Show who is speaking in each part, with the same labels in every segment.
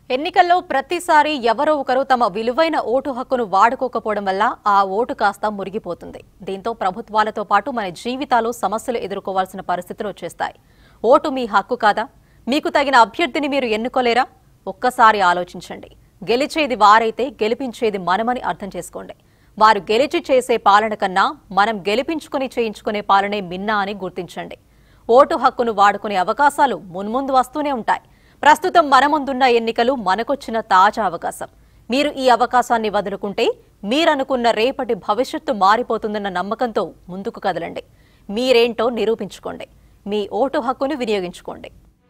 Speaker 1: ఎన్నికల్లో ప్రతిసారి ఎవరో ఒకరు తమ విలువైన ఓటు హక్కును వాడుకోకపోవడం వల్ల ఆ ఓటు కాస్త మురిగిపోతుంది దీంతో ప్రభుత్వాలతో పాటు మన జీవితాలు సమస్యలు ఎదుర్కోవాల్సిన పరిస్థితులు వచ్చేస్తాయి ఓటు మీ హక్కు కాదా మీకు తగిన అభ్యర్థిని మీరు ఎన్నుకోలేరా ఒక్కసారి ఆలోచించండి గెలిచేది వారైతే గెలిపించేది మనమని అర్థం చేసుకోండి వారు గెలిచి చేసే పాలన కన్నా మనం గెలిపించుకుని చేయించుకునే పాలనే మిన్నా అని గుర్తించండి ఓటు హక్కును వాడుకునే అవకాశాలు మున్ముందు వస్తూనే ఉంటాయి ప్రస్తుతం మన ముందున్న ఎన్నికలు మనకొచ్చిన తాజా అవకాశం మీరు ఈ అవకాశాన్ని వదులుకుంటే మీరనుకున్న రేపటి భవిష్యత్తు మారిపోతుందన్న నమ్మకంతో ముందుకు కదలండి మీరేంటో నిరూపించుకోండి మీ ఓటు హక్కును వినియోగించుకోండి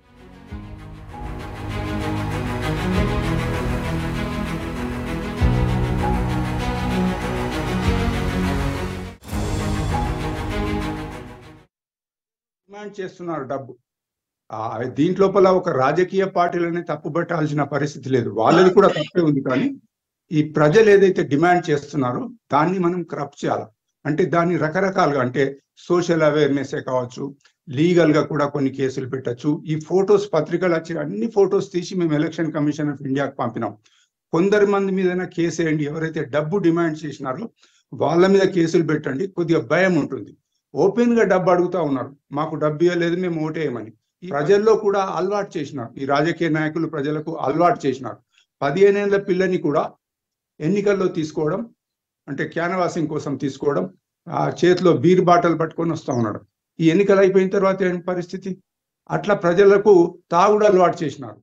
Speaker 2: డిమాండ్ చేస్తున్నారు డబ్బు ఆ, దీంట్లోపల ఒక రాజకీయ పార్టీలని తప్పుపట్టాల్సిన పరిస్థితి లేదు వాళ్ళది కూడా తప్పే ఉంది కానీ ఈ ప్రజలు ఏదైతే డిమాండ్ చేస్తున్నారో దాన్ని మనం క్రప్ చేయాలి అంటే దాన్ని రకరకాలుగా అంటే సోషల్ అవేర్నెస్ కావచ్చు లీగల్ గా కూడా కొన్ని కేసులు పెట్టచ్చు ఈ ఫొటోస్ పత్రికలు వచ్చి అన్ని ఫొటోస్ తీసి మేము ఎలక్షన్ కమిషన్ ఆఫ్ ఇండియాకి పంపినాం కొందరి మంది మీద కేసు వేయండి ఎవరైతే డబ్బు డిమాండ్ చేసినారో వాళ్ళ మీద కేసులు పెట్టండి కొద్దిగా భయం ఉంటుంది ఓపెన్ గా డబ్బు అడుగుతా ఉన్నారు మాకు డబ్బు ఇవ్వలేదు మేము ఓటేయమని ఈ ప్రజల్లో కూడా అలవాటు చేసినారు ఈ రాజకీయ నాయకులు ప్రజలకు అలవాటు చేసినారు పదిహేనేళ్ల పిల్లని కూడా ఎన్నికల్లో తీసుకోవడం అంటే క్యాన్వాసింగ్ కోసం తీసుకోవడం ఆ చేతిలో బీర్ బాటలు పట్టుకొని వస్తా ఉన్నాడు ఈ ఎన్నికలు అయిపోయిన తర్వాత ఏం పరిస్థితి అట్లా ప్రజలకు తాగుడు అలవాటు చేసినారు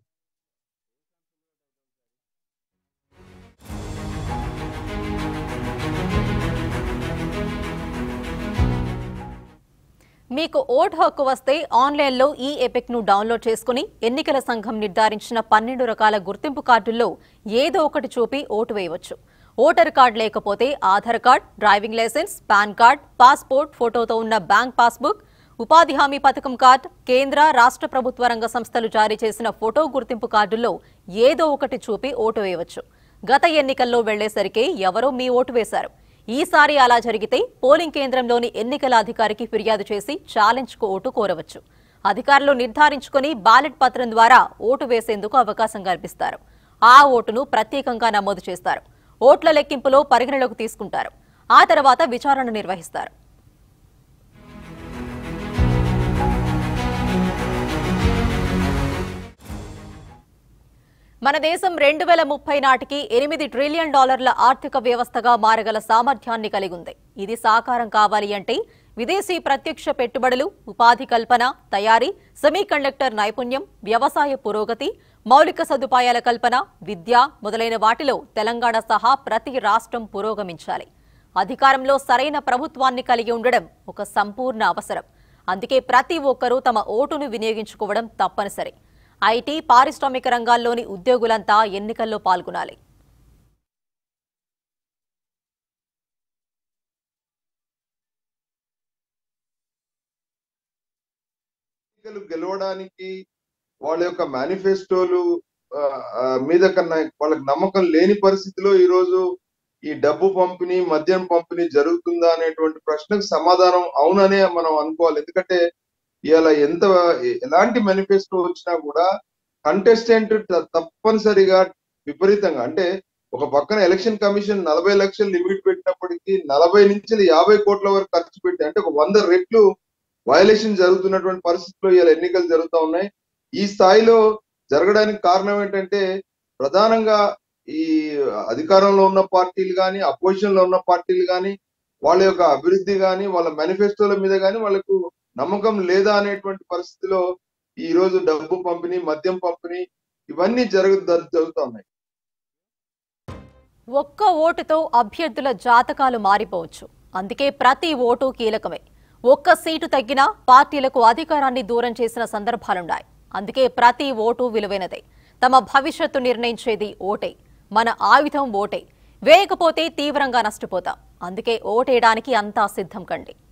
Speaker 1: మీకు ఓటు హక్కు వస్తే ఆన్లైన్లో ఈ ఎపిక్ ను డౌన్లోడ్ చేసుకుని ఎన్నికల సంఘం నిర్ధారించిన పన్నెండు రకాల గుర్తింపు కార్డుల్లో ఏదో ఒకటి చూపి ఓటు వేయవచ్చు ఓటర్ కార్డు లేకపోతే Aadhaar card driving licence PAN card passport ఫోటోతో ఉన్న బ్యాంక్ పాస్బుక్ ఉపాధి హామీ పథకం కార్డ్ కేంద్ర రాష్ట్ర ప్రభుత్వ రంగ సంస్థలు జారీ చేసిన ఫోటో గుర్తింపు కార్డుల్లో ఏదో ఒకటి చూపి ఓటు వేయవచ్చు గత ఎన్నికల్లో వెళ్లేసరికి ఎవరో మీ ఓటు వేశారు ఈసారి అలా జరిగితే పోలింగ్ కేంద్రంలోని ఎన్నికల అధికారికి ఫిర్యాదు చేసి ఛాలెంజ్ కు ఓటు కోరవచ్చు అధికారులు నిర్ధారించుకుని బ్యాలెట్ పత్రం ద్వారా ఓటు వేసేందుకు అవకాశం కల్పిస్తారు ఆ ఓటును ప్రత్యేకంగా నమోదు చేస్తారు ఓట్ల లెక్కింపులో పరిగణలోకి తీసుకుంటారు ఆ తర్వాత విచారణ నిర్వహిస్తారు మన దేశం రెండు వేల ముప్పై నాటికి ఎనిమిది ట్రిలియన్ డాలర్ల ఆర్థిక వ్యవస్థగా మారగల సామర్థ్యాన్ని కలిగి ఉంది ఇది సాకారం కావాలి అంటే విదేశీ ప్రత్యక్ష పెట్టుబడులు ఉపాధి కల్పన తయారీ సెమీకండక్టర్ నైపుణ్యం వ్యవసాయ పురోగతి మౌలిక సదుపాయాల కల్పన విద్య మొదలైన వాటిలో తెలంగాణ సహా ప్రతి రాష్ట్రం పురోగమించాలి అధికారంలో సరైన ప్రభుత్వాన్ని కలిగి ఉండడం ఒక సంపూర్ణ అవసరం అందుకే ప్రతి ఒక్కరూ తమ ఓటును వినియోగించుకోవడం తప్పనిసరి ఐటీ పారిశ్రామిక రంగాల్లోని ఉద్యోగులంతా ఎన్నికల్లో పాల్గొనాలి
Speaker 3: ఎన్నికలు గెలవడానికి వాళ్ళ యొక్క మేనిఫెస్టోలు ఆ, ఆ, మీద కన్నా వాళ్ళకి నమ్మకం లేని పరిస్థితిలో ఈ రోజు ఈ డబ్బు పంపిణీ మద్యం పంపిణీ జరుగుతుందా అనేటువంటి ప్రశ్నకు సమాధానం అవుననే మనం అనుకోవాలి ఎందుకంటే ఇవాళ ఎంత ఎలాంటి మేనిఫెస్టో వచ్చినా కూడా కంటెస్టెంట్ తప్పనిసరిగా విపరీతంగా అంటే ఒక పక్కన ఎలక్షన్ కమిషన్ నలభై లక్షలు లిమిట్ పెట్టినప్పటికీ నలభై నుంచి యాభై కోట్ల వరకు ఖర్చు పెట్టి అంటే ఒక వంద రెట్లు వయలేషన్ జరుగుతున్నటువంటి పరిస్థితుల్లో ఇలా ఎన్నికలు జరుగుతూ ఉన్నాయి ఈ స్థాయిలో జరగడానికి కారణం ఏంటంటే ప్రధానంగా ఈ అధికారంలో ఉన్న పార్టీలు కానీ అపోజిషన్ లో ఉన్న పార్టీలు కానీ వాళ్ళ యొక్క అభివృద్ధి కానీ వాళ్ళ మేనిఫెస్టోల మీద కానీ వాళ్ళకు నమ్మకం లేదా అనేటువంటి పరిస్థితిలో ఈ రోజు డబ్బు పంపిణీ మద్యం పంపిణీ ఇవన్నీ జరుగు జరుగుతూ ఉన్నాయి
Speaker 1: ఒక్క ఓటుతో అభ్యర్థుల జాతకాలు మారిపోవచ్చు అందుకే ప్రతి ఓటు కీలకమే ఒక్క సీటు తగ్గినా పార్టీలకు అధికారాన్ని దూరం చేసిన సందర్భాలున్నాయి అందుకే ప్రతి ఓటు విలువైనదే తమ భవిష్యత్తు నిర్ణయించేది ఓటే మన ఆయుధం ఓటే వేయకపోతే తీవ్రంగా నష్టపోతాం అందుకే ఓటేయడానికి అంతా సిద్ధం కండి